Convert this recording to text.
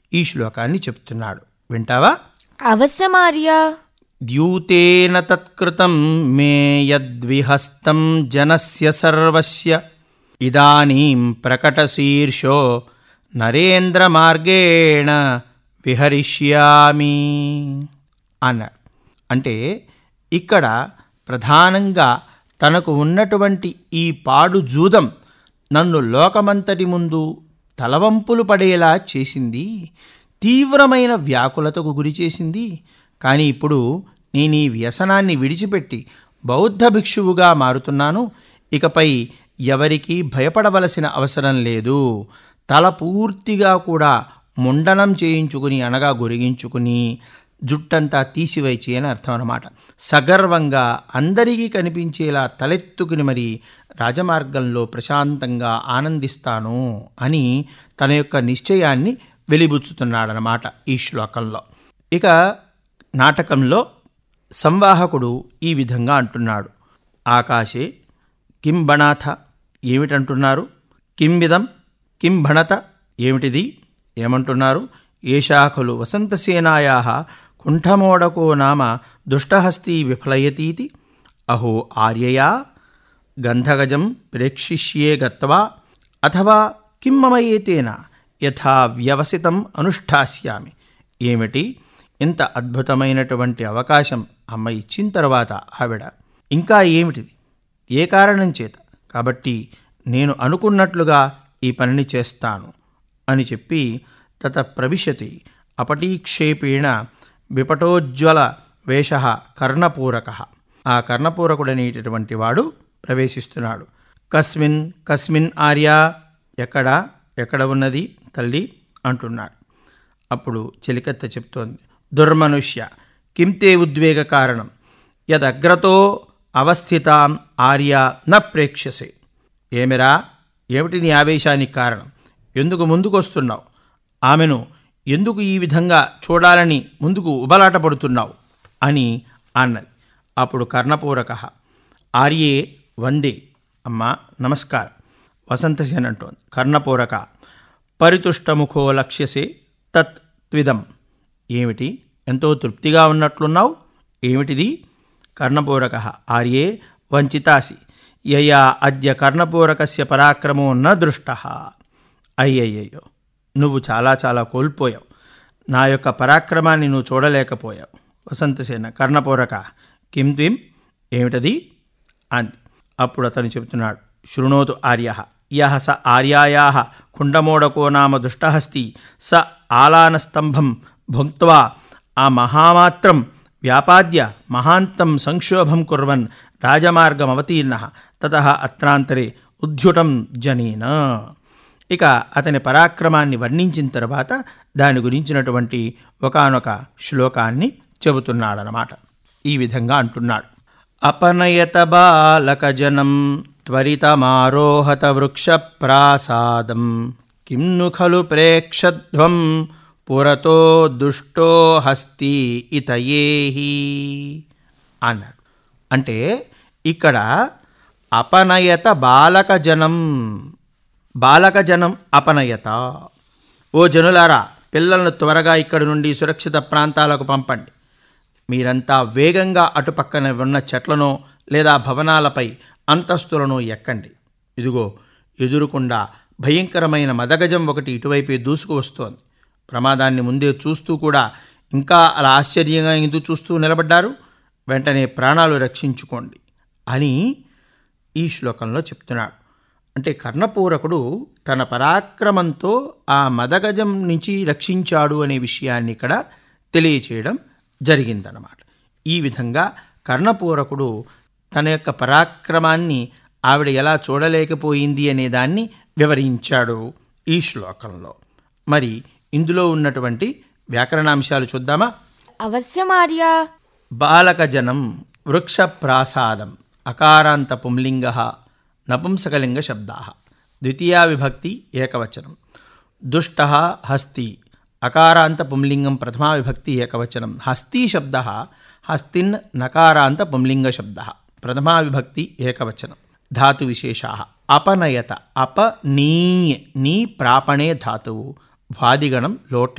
ఈ శ్లోకాన్ని చెప్తున్నాడు వింటావా అవశ్యమార్య ద్యూతేన తత్కృతం మే యద్విహస్తం జనస్య సర్వస్య ఇదానీం ప్రకటశీర్షో నరేంద్రమార్గేణ విహరిష్యామి అన్నాడు అంటే ఇక్కడ ప్రధానంగా తనకు ఉన్నటువంటి ఈ పాడు జూదం నన్ను లోకమంతటి ముందు తలవంపులు పడేలా చేసింది తీవ్రమైన వ్యాకులతకు గురి చేసింది కానీ ఇప్పుడు నేను ఈ వ్యసనాన్ని విడిచిపెట్టి బౌద్ధ భిక్షువుగా మారుతున్నాను ఇకపై ఎవరికీ భయపడవలసిన అవసరం లేదు తల పూర్తిగా కూడా ముండనం చేయించుకుని అనగా గొరిగించుకుని జుట్టంతా తీసివేచి అని అర్థం అన్నమాట సగర్వంగా అందరికీ కనిపించేలా తలెత్తుకుని మరి రాజమార్గంలో ప్రశాంతంగా ఆనందిస్తాను అని తన యొక్క నిశ్చయాన్ని వెలిబుచ్చుతున్నాడనమాట ఈ శ్లోకంలో ఇక నాటకంలో సంవాహకుడు ఈ విధంగా అంటున్నాడు ఆకాశే కిం బణాథ ఏమిటంటున్నారు కిం విధం కిం భణత ఏమిటిది ఏమంటున్నారు ఏషాఖలు వసంతసేనాయా కుంఠమోడకో నామ దుష్టహస్తి విఫలయతీతి అహో ఆర్యయా గంధగజం ప్రేక్షిష్యే గత్వా అథవా కిం మమ ఏతేన యథా వ్యవసితం అనుష్ఠాస్యామి ఏమిటి ఇంత అద్భుతమైనటువంటి అవకాశం అమ్మ ఇచ్చిన తర్వాత ఆవిడ ఇంకా ఏమిటిది ఏ కారణం చేత కాబట్టి నేను అనుకున్నట్లుగా ఈ పనిని చేస్తాను అని చెప్పి తత ప్రవిశతి అపటీక్షేపేణ విపటోజ్వల వేష కర్ణపూరక ఆ కర్ణపూరకుడనేటటువంటి వాడు ప్రవేశిస్తున్నాడు కస్మిన్ కస్మిన్ ఆర్య ఎక్కడ ఎక్కడ ఉన్నది తల్లి అంటున్నాడు అప్పుడు చెలికత్త చెప్తోంది దుర్మనుష్య కింతే ఉద్వేగ కారణం యదగ్రతో అవస్థితాం ఆర్య న ప్రేక్షసే ఏమిరా ఏమిటి నీ ఆవేశానికి కారణం ఎందుకు ముందుకొస్తున్నావు ఆమెను ఎందుకు ఈ విధంగా చూడాలని ముందుకు ఉబలాట పడుతున్నావు అని అన్నది అప్పుడు కర్ణపూరక ఆర్యే వందే అమ్మా నమస్కారం వసంతసేన్ అంటోంది కర్ణపూరక పరితుష్టముఖో లక్ష్యసే తత్ త్విదం ఏమిటి ఎంతో తృప్తిగా ఉన్నట్లున్నావు ఏమిటిది కర్ణపూరక ఆర్యే వంచితాసి యయా అద్య కర్ణపూరకస్య పరాక్రమో న దృష్ట అయ్యయ్యయ్యో నువ్వు చాలా చాలా కోల్పోయావు నా యొక్క పరాక్రమాన్ని నువ్వు చూడలేకపోయావు వసంతసేన కర్ణపూరక కిం త్విం ఏమిటది అంది అప్పుడు అతను చెబుతున్నాడు శృణోతు ఆర్య యహ స ఆర్యాయా కుండమోడకో నామ దుష్టహస్తి స ఆలానస్తంభం భుక్త్వా ఆ మహామాత్రం వ్యాపాద్య మహాంతం సంక్షోభం కుర్వన్ రాజమార్గమవతీర్ణ తత అత్రాంతరే ఉద్యుటం జనేన ఇక అతని పరాక్రమాన్ని వర్ణించిన తర్వాత దాని గురించినటువంటి ఒకానొక శ్లోకాన్ని చెబుతున్నాడనమాట ఈ విధంగా అంటున్నాడు అపనయత బాలకజనం త్వరితమారోహత వృక్షప్రాసాదం కిం ను ఖలు ప్రేక్షధ్వం పురతో దుష్టో హస్తి ఇతయేహి అన్నాడు అంటే ఇక్కడ అపనయత బాలకజనం బాలకజనం అపనయత ఓ జనులారా పిల్లలను త్వరగా ఇక్కడి నుండి సురక్షిత ప్రాంతాలకు పంపండి మీరంతా వేగంగా అటుపక్కన ఉన్న చెట్లను లేదా భవనాలపై అంతస్తులను ఎక్కండి ఇదిగో ఎదురుకుండా భయంకరమైన మదగజం ఒకటి ఇటువైపే దూసుకు వస్తోంది ప్రమాదాన్ని ముందే చూస్తూ కూడా ఇంకా అలా ఆశ్చర్యంగా ఎందుకు చూస్తూ నిలబడ్డారు వెంటనే ప్రాణాలు రక్షించుకోండి అని ఈ శ్లోకంలో చెప్తున్నాడు అంటే కర్ణపూరకుడు తన పరాక్రమంతో ఆ మదగజం నుంచి రక్షించాడు అనే విషయాన్ని ఇక్కడ తెలియచేయడం జరిగిందనమాట ఈ విధంగా కర్ణపూరకుడు తన యొక్క పరాక్రమాన్ని ఆవిడ ఎలా చూడలేకపోయింది అనే దాన్ని వివరించాడు ఈ శ్లోకంలో మరి ఇందులో ఉన్నటువంటి వ్యాకరణాంశాలు చూద్దామా అవశ్యమార్య బాలకజనం వృక్షప్రాసాదం అకారాంత పుంలింగ నపుంసకలింగ శబ్దా ద్వితీయా విభక్తి ఏకవచనం దుష్ట హస్తి అకారాంత పుంలింగం ప్రథమా విభక్తి ఏకవచనం హస్తి శబ్ద హస్తిన్ నకారాంత పుంలింగ శబ్ద ప్రథమా విభక్తి ఏకవచనం ధాతు విశేషా అపనయత అపనీయ నీ ప్రాపణే ధాతువు వాదిగణం లోట్